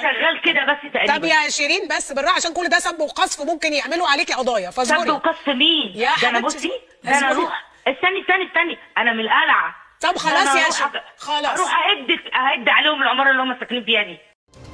شغال كده بس تقريبا طب يا شيرين بس بالراحه عشان كل ده سب وقذف ممكن يعملوا عليكي قضايا سب فاصبري وقصف مين يا ده انا حبيبتي. بصي ده انا اصبري. اروح استني استني استني انا من القلعه طب ده خلاص أنا يا أروح شيخ. أ- خلاص. اروح اهد اهد عليهم العماره اللي هم ساكنين فيها دي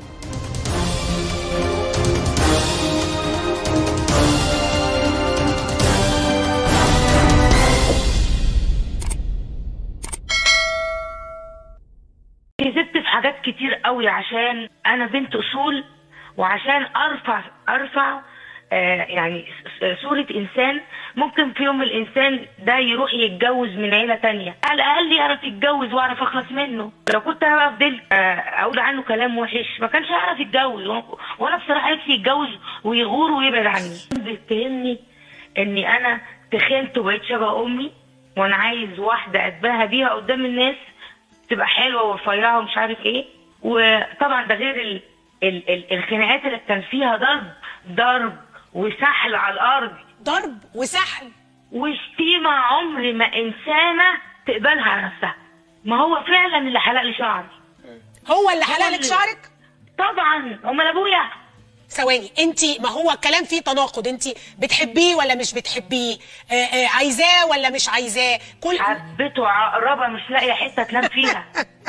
كذبت في حاجات كتير قوي عشان انا بنت اصول وعشان ارفع ارفع آه يعني س- صورة انسان ممكن في يوم الانسان ده يروح يتجوز من عيلة تانية على الاقل يعرف يتجوز واعرف اخلص منه لو كنت انا فضلت آه اقول عنه كلام وحش ما كانش هيعرف يتجوز و- وانا بصراحة نفسي يتجوز ويغور ويبعد عني بيتهمني اني انا تخنت وبقيت شبه امي وانا عايز واحدة اتباهى بيها قدام الناس تبقى حلوه ورفيعه ومش عارف ايه وطبعا ده غير ال... ال... ال... الخناقات اللي كان فيها ضرب ضرب وسحل على الارض ضرب وسحل وشتيمه عمر ما انسانه تقبلها على نفسها ما هو فعلا اللي حلق لي شعري هو اللي حلق لك اللي- شعرك طبعا امال ابويا ثواني انت ما هو الكلام فيه تناقض انت بتحبيه ولا مش بتحبيه آه آه عايزاه ولا مش عايزاه كل حبيته عقربه مش لاقيه حته تنام فيها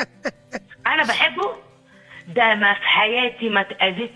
انا بحبه ده ما في حياتي ما اتاذيت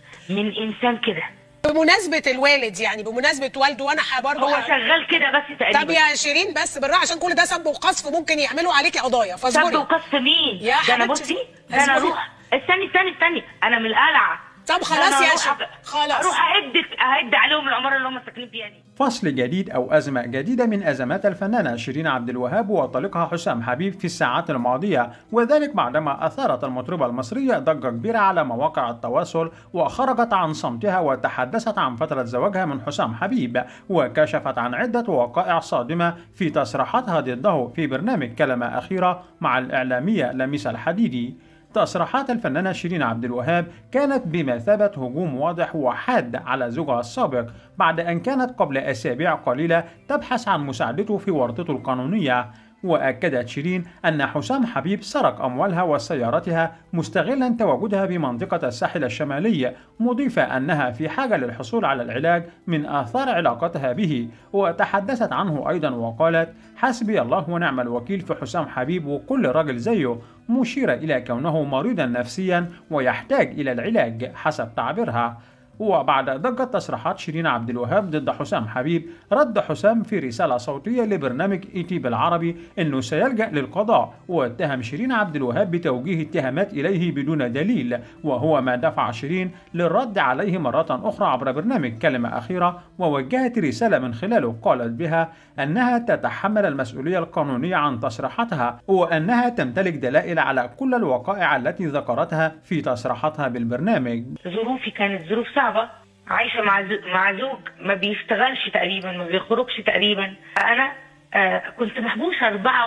من انسان كده بمناسبه الوالد يعني بمناسبه والده وانا ح- برضه هو ح- شغال كده بس طب تقريبا يا شيرين بس بالراحه عشان كل ده سب وقذف ممكن يعملوا عليكي قضايا سب فاصبري وقصف مين يا ده انا حبيبتي. بصي ده انا اصبري. اروح استني استني استني انا من القلعه طب ده خلاص أنا يا أروح شيخ. أ- خلاص. اروح اهد اهد عليهم العماره اللي هم ساكنين فيها دي فصل جديد أو أزمة جديدة من أزمات الفنانة شيرين عبد الوهاب وطليقها حسام حبيب في الساعات الماضية وذلك بعدما أثارت المطربة المصرية ضجة كبيرة على مواقع التواصل وخرجت عن صمتها وتحدثت عن فترة زواجها من حسام حبيب وكشفت عن عدة وقائع صادمة في تصريحاتها ضده في برنامج كلمة أخيرة مع الإعلامية لميس الحديدي تصريحات الفنانة شيرين عبد الوهاب كانت بمثابة هجوم واضح وحاد على زوجها السابق بعد أن كانت قبل أسابيع قليلة تبحث عن مساعدته في ورطته القانونية وأكدت شيرين أن حسام حبيب سرق أموالها وسيارتها مستغلا تواجدها بمنطقة الساحل الشمالي مضيفة أنها في حاجة للحصول على العلاج من آثار علاقتها به وتحدثت عنه أيضا وقالت حسبي الله ونعم الوكيل في حسام حبيب وكل راجل زيه مشيرة إلى كونه مريضا نفسيا ويحتاج إلى العلاج حسب تعبيرها وبعد ضجة تصريحات شيرين عبد الوهاب ضد حسام حبيب رد حسام في رسالة صوتية لبرنامج اي تي بالعربي انه سيلجأ للقضاء واتهم شيرين عبد الوهاب بتوجيه اتهامات اليه بدون دليل وهو ما دفع شيرين للرد عليه مرة اخرى عبر برنامج كلمة اخيرة ووجهت رسالة من خلاله قالت بها انها تتحمل المسؤولية القانونية عن تصريحاتها وانها تمتلك دلائل على كل الوقائع التي ذكرتها في تصريحاتها بالبرنامج ظروفي كانت ظروف صعبه عايشه مع ز- مع زوج ما بيشتغلش تقريبا ما بيخرجش تقريبا انا آه كنت محبوسه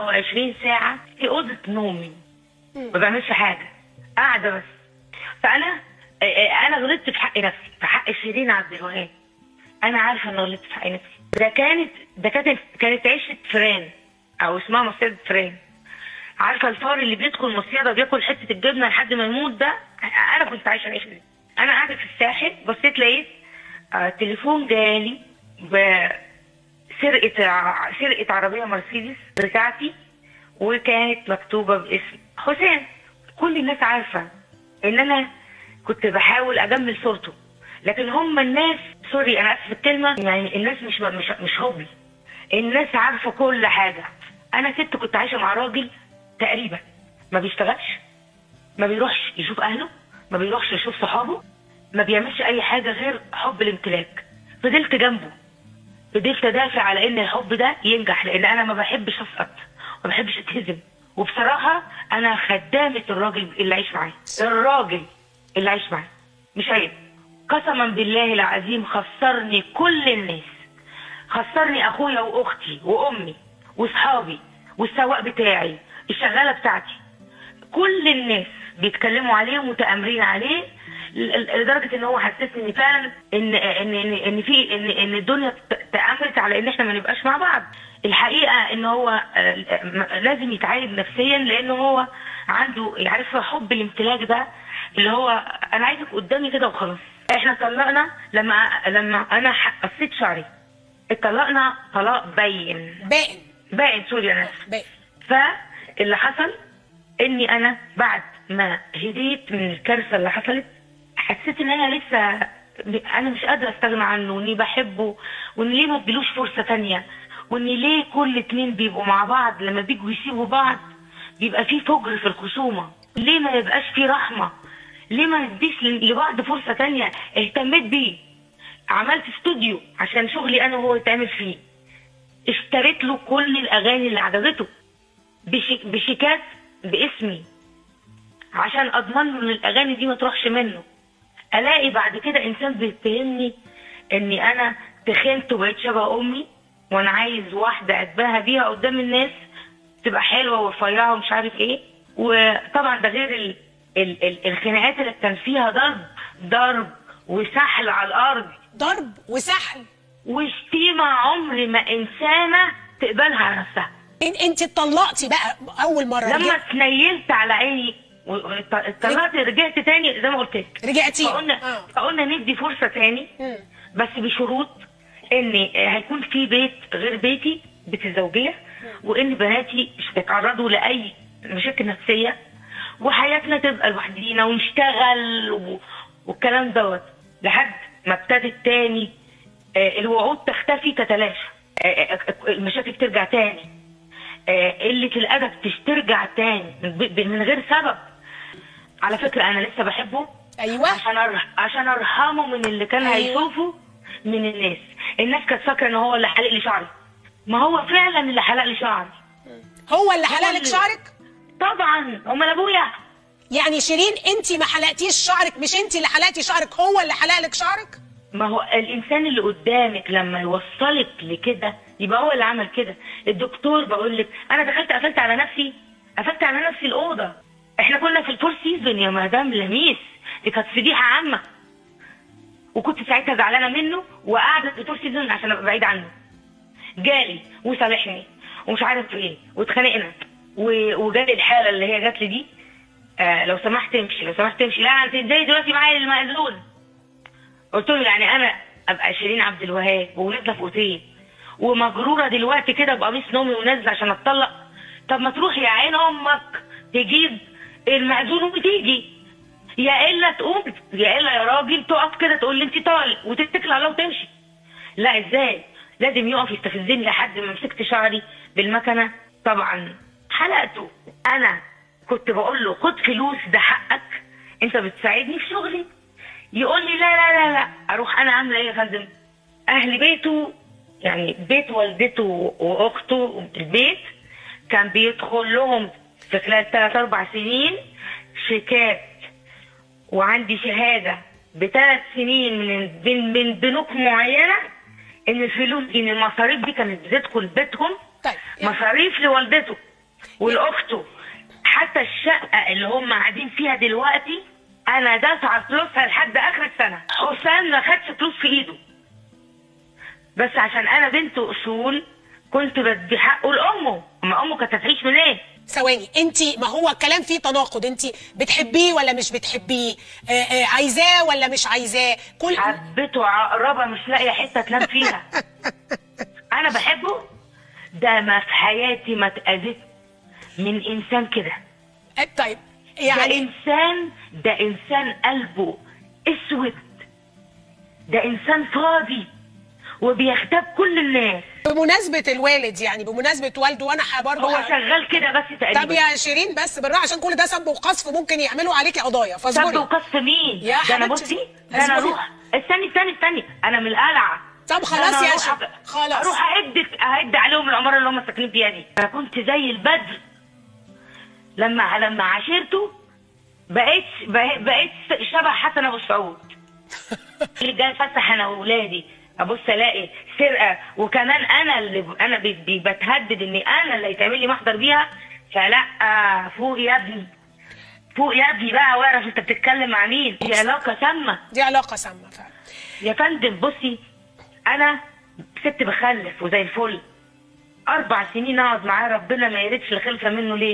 24 ساعه في اوضه نومي ما بعملش حاجه قاعده بس فانا آه آه، انا غلطت في حق نفسي في حق شيرين عبد الوهاب انا عارفه ان غلطت في حق نفسي ده كانت ده كانت كانت عيشه فران او اسمها مصيده فران عارفه الفار اللي بيدخل مصيده بياكل حته الجبنه لحد ما يموت ده انا كنت عايشه العيشه دي انا قاعده في الساحل بصيت لقيت آه تليفون جالي بسرقه ع- سرقه عربيه مرسيدس بتاعتي وكانت مكتوبه باسم حسام كل الناس عارفه ان انا كنت بحاول اجمل صورته لكن هم الناس سوري انا اسف في الكلمه يعني الناس مش مش مش هوبي الناس عارفه كل حاجه انا ست كنت عايشه مع راجل تقريبا ما بيشتغلش ما بيروحش يشوف اهله ما بيروحش يشوف صحابه ما بيعملش اي حاجه غير حب الامتلاك فضلت جنبه فضلت ادافع على ان الحب ده ينجح لان انا ما بحبش اسقط ما بحبش اتهزم وبصراحه انا خدامه الراجل اللي عايش معايا الراجل اللي عايش معايا مش عيب قسما بالله العظيم خسرني كل الناس خسرني اخويا واختي وامي واصحابي والسواق بتاعي الشغاله بتاعتي كل الناس بيتكلموا عليه ومتآمرين عليه ل- ل- لدرجه ان هو حسسني ان فعلا ان ان ان, إن في ان ان الدنيا ت- تآمرت على ان احنا ما نبقاش مع بعض الحقيقه ان هو آه، م- لازم يتعالج نفسيا لان هو عنده عارفه حب الامتلاك ده اللي هو انا عايزك قدامي كده وخلاص احنا طلقنا لما لما انا ح- قصيت شعري اتطلقنا طلاق باين باين باين سوري انا اسف باين فاللي حصل اني انا بعد ما هديت من الكارثه اللي حصلت حسيت ان انا لسه انا مش قادره استغنى عنه واني بحبه وان ليه ما اديلوش فرصه تانية وان ليه كل اتنين بيبقوا مع بعض لما بيجوا يسيبوا بعض بيبقى في فجر في الخصومه ليه ما يبقاش في رحمه ليه ما نديش لبعض فرصه تانية اهتميت بيه عملت استوديو عشان شغلي انا وهو يتعمل فيه اشتريت له كل الاغاني اللي عجبته بشي- بشيكات باسمي عشان اضمن له ان الاغاني دي ما تروحش منه الاقي بعد كده انسان بيتهمني اني انا تخنت وبقيت شبه امي وانا عايز واحده اتباهى بيها قدام الناس تبقى حلوه ورفيعه ومش عارف ايه وطبعا ده غير ال... ال... ال... الخناقات اللي كان فيها ضرب ضرب وسحل على الارض ضرب وسحل وشتيمه عمر ما انسانه تقبلها على نفسها إن- انت اتطلقتي بقى اول مره لما رجعت- اتنيلت على عيني وطلعت رجعت تاني زي ما قلت لك رجعتي فقلنا آه. فقلنا ندي فرصه تاني مم. بس بشروط ان هيكون في بيت غير بيتي بيت الزوجيه وان بناتي مش هيتعرضوا لاي مشاكل نفسيه وحياتنا تبقى لوحدينا ونشتغل و... والكلام دوت لحد ما ابتدت تاني آه، الوعود تختفي تتلاشى آه، آه، المشاكل ترجع تاني آه، قله الادب ترجع تاني من ب- من غير سبب على فكره انا لسه بحبه ايوه عشان أر... عشان ارحمه من اللي كان أيوة. هيشوفه من الناس الناس كانت فاكره ان هو اللي حلق لي شعري ما هو فعلا اللي حلق لي شعري هو اللي حلق لك اللي- شعرك طبعا امال ابويا يعني شيرين انت ما حلقتيش شعرك مش انت اللي حلقتي شعرك هو اللي حلق لك شعرك ما هو الانسان اللي قدامك لما يوصلك لكده يبقى هو اللي عمل كده الدكتور بقول لك انا دخلت قفلت على نفسي قفلت على نفسي الاوضه احنا كنا في الفور سيزون يا مدام لميس دي كانت فضيحه عامه وكنت ساعتها زعلانه منه وقاعده في الفور سيزون عشان ابقى بعيد عنه جالي وصالحني ومش عارف ايه واتخانقنا و- وجالي الحاله اللي هي جات لي دي آه لو سمحت امشي لو سمحت امشي لا انت ازاي دلوقتي معايا المأذون قلت له يعني انا ابقى شيرين عبد الوهاب ونازله في اوتيل ومجروره دلوقتي كده بقميص نومي ونازله عشان اتطلق طب ما تروح يا عين امك تجيب المأذون وتيجي يا الا تقوم يا الا يا راجل تقف كده تقول لي انت طالق وتتكل على الله وتمشي لا ازاي لازم يقف يستفزني لحد ما مسكت شعري بالمكنه طبعا حلقته انا كنت بقول له خد فلوس ده حقك انت بتساعدني في شغلي يقول لي لا لا لا لا اروح انا عامله ايه يا فندم اهل بيته يعني بيت والدته واخته البيت كان بيدخل لهم في خلال ثلاث اربع سنين شيكات وعندي شهاده بثلاث سنين من من من بنوك معينه ان الفلوس دي من المصاريف دي كانت بتدخل بيتهم طيب مصاريف لوالدته ولاخته حتى الشقه اللي هم قاعدين فيها دلوقتي انا دافعه فلوسها لحد اخر السنه حسام ما خدش فلوس في ايده بس عشان انا بنت اصول كنت بدي حقه لامه اما امه كانت هتعيش منين ثواني انت ما هو الكلام فيه تناقض انت بتحبيه ولا مش بتحبيه آه آه عايزاه ولا مش عايزاه كل حبيته عقربه مش لاقيه حته تنام فيها انا بحبه ده ما في حياتي ما اتاذيت من انسان كده آه، طيب ده يعني انسان ده انسان قلبه اسود ده انسان فاضي وبيغتاب كل الناس بمناسبة الوالد يعني بمناسبة والده وانا ح- برضه هو ه- شغال كده بس طب تقريبا يا شيرين بس بالراحة عشان كل ده سب وقذف ممكن يعملوا عليكي قضايا سب فاصبري وقصف مين يا ده انا حبيبتي، بصي ده انا اصبري. اروح استني استني استني انا من القلعه طب ده خلاص أنا يا أروح شيخ، أ- خلاص. اروح اعد اعد عليهم العماره اللي هم ساكنين فيها دي انا كنت زي البدر لما لما عاشرته بقيت بقيت بقيت شبه حسن ابو سعود اللي جاي اتفسح انا واولادي ابص الاقي سرقه وكمان انا اللي انا بي- بي- بتهدد اني انا اللي يتعمل لي محضر بيها فلا فوق يا ابني فوق يا ابني بقى واعرف انت بتتكلم مع مين دي علاقه سامه دي علاقة سامة فعلا يا فندم بصي انا ست بخلف وزي الفل اربع سنين اقعد معاه ربنا ما يردش الخلفه منه ليه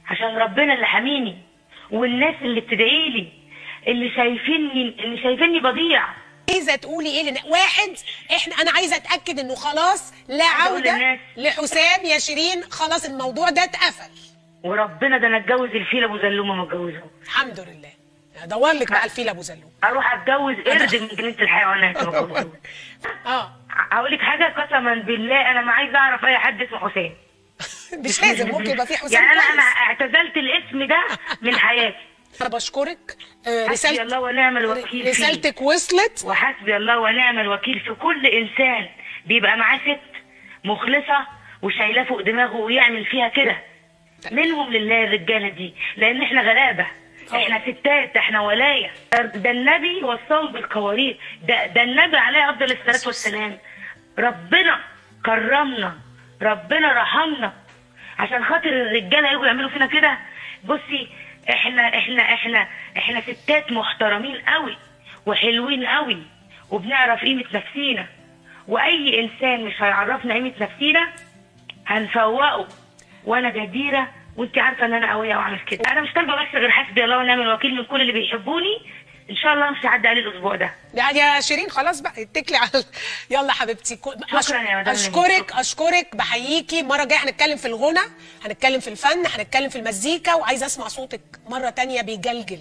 عشان ربنا اللي حاميني والناس اللي بتدعي لي اللي شايفيني اللي شايفيني بضيع عايزه تقولي ايه لن... واحد احنا انا عايزه اتاكد انه خلاص لا عايزة أقول عوده للناس. لحسام يا شيرين خلاص الموضوع ده اتقفل وربنا ده انا اتجوز الفيل ابو زلومه ما اتجوزه الحمد لله ادور لك بقى الفيل ابو زلوم اروح اتجوز قرد من جنينه الحيوانات ما اتجوزوش. اه هقول لك حاجه قسما بالله انا ما عايزه اعرف اي حد اسمه حسين مش لازم ممكن يبقى في حسام يعني انا انا كويس. اعتزلت الاسم ده من حياتي انا بشكرك آه، حسبي رسالة الله ونعم الوكيل فيه رسالتك وصلت وحسبي الله ونعم الوكيل في كل انسان بيبقى معاه ست مخلصه وشايلاه فوق دماغه ويعمل فيها كده منهم لله الرجاله دي لان احنا غلابه احنا ستات احنا ولايه ده النبي وصاهم بالقوارير ده ده النبي عليه افضل الصلاه والسلام ربنا كرمنا ربنا رحمنا عشان خاطر الرجاله يجوا يعملوا فينا كده بصي احنا احنا احنا احنا ستات محترمين قوي وحلوين قوي وبنعرف قيمه نفسينا واي انسان مش هيعرفنا قيمه نفسينا هنفوقه وانا جديره وانت عارفه ان انا قويه واعمل كده انا مش طالبه بس غير حسبي الله ونعم الوكيل من كل اللي بيحبوني ان شاء الله مش هيعدي عليه الاسبوع ده يعني يا شيرين خلاص بقى اتكلي على يلا حبيبتي كو- شكراً يا مدام اشكرك نبيل. اشكرك بحييكي مره جايه هنتكلم في الغنى هنتكلم في الفن هنتكلم في المزيكا وعايزه اسمع صوتك مره تانية بيجلجل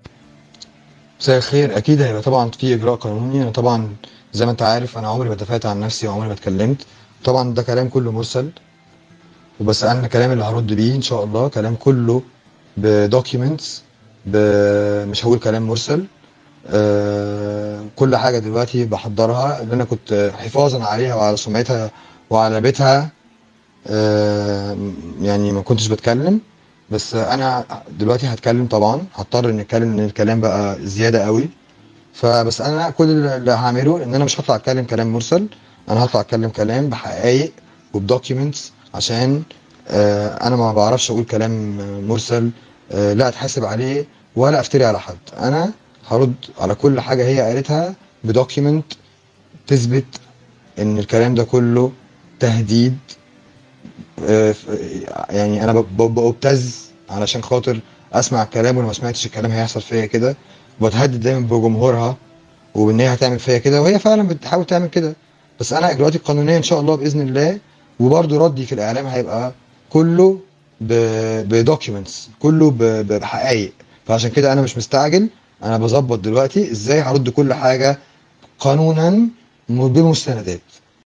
مساء الخير اكيد هيبقى طبعا في اجراء قانوني انا طبعا زي ما انت عارف انا عمري ما دافعت عن نفسي وعمري ما اتكلمت طبعا ده كلام كله مرسل وبس انا الكلام اللي هرد بيه ان شاء الله كلام كله بدوكيومنتس مش هقول كلام مرسل آه، كل حاجه دلوقتي بحضرها اللي انا كنت حفاظا عليها وعلى سمعتها وعلى بيتها آه، يعني ما كنتش بتكلم بس انا دلوقتي هتكلم طبعا هضطر اني اتكلم لان الكلام بقى زياده قوي فبس انا كل اللي هعمله ان انا مش هطلع اتكلم كلام مرسل انا هطلع اتكلم كلام بحقائق وبدوكيومنتس عشان آه، انا ما بعرفش اقول كلام مرسل آه، لا اتحاسب عليه ولا افتري على حد انا هرد على كل حاجه هي قالتها بدوكيومنت تثبت ان الكلام ده كله تهديد آه، ف- يعني انا ب- ب- ببتز علشان خاطر اسمع الكلام ولو ما سمعتش الكلام هيحصل فيا كده وبتهدد دايما بجمهورها وان هي هتعمل فيا كده وهي فعلا بتحاول تعمل كده بس انا اجراءاتي القانونيه ان شاء الله باذن الله وبرده ردي في الاعلام هيبقى كله بدوكيومنتس كله ب- ب- بحقائق فعشان كده انا مش مستعجل انا بظبط دلوقتي ازاي هرد كل حاجه قانونا بمستندات